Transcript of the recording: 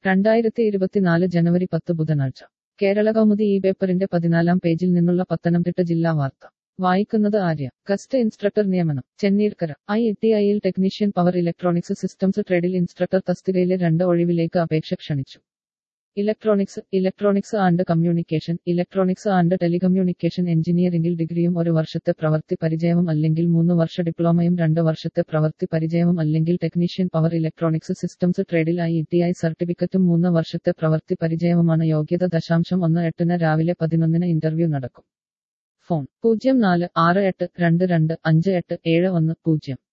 രണ്ടായിരത്തി ഇരുപത്തിനാല് ജനുവരി പത്ത് ബുധനാഴ്ച കേരള കൗമുദി ഈ പേപ്പറിന്റെ പതിനാലാം പേജിൽ നിന്നുള്ള പത്തനംതിട്ട ജില്ലാ വാർത്ത വായിക്കുന്നത് ആര്യ ഗസ്റ്റ് ഇൻസ്ട്രക്ടർ നിയമനം ചെന്നീർക്കര ഐ ടി ഐയിൽ ടെക്നീഷ്യൻ പവർ ഇലക്ട്രോണിക്സ് സിസ്റ്റംസ് ട്രേഡിൽ ഇൻസ്ട്രക്ടർ തസ്തികയിലെ രണ്ട് ഒഴിവിലേക്ക് അപേക്ഷ ക്ഷണിച്ചു electronics electronics and communication electronics and telecommunication എഞ്ചിനീയറിംഗിൽ ഡിഗ്രിയും ഒരു വർഷത്തെ പ്രവൃത്തി പരിചയവും അല്ലെങ്കിൽ മൂന്ന് വർഷ ഡിപ്ലോമയും രണ്ട് വർഷത്തെ പ്രവൃത്തി പരിചയവും അല്ലെങ്കിൽ ടെക്നീഷ്യൻ പവർ ഇലക്ട്രോണിക്സ് സിസ്റ്റംസ് ട്രേഡിൽ ഐ ടി ഐ സർട്ടിഫിക്കറ്റും മൂന്ന് വർഷത്തെ പ്രവൃത്തി പരിചയവുമാണ് യോഗ്യത ദശാംശം ഒന്ന് എട്ടിന് രാവിലെ പതിനൊന്നിന് ഇന്റർവ്യൂ നടക്കും ഫോൺ പൂജ്യം നാല് ആറ് എട്ട് രണ്ട് രണ്ട് അഞ്ച് എട്ട് ഏഴ് ഒന്ന് പൂജ്യം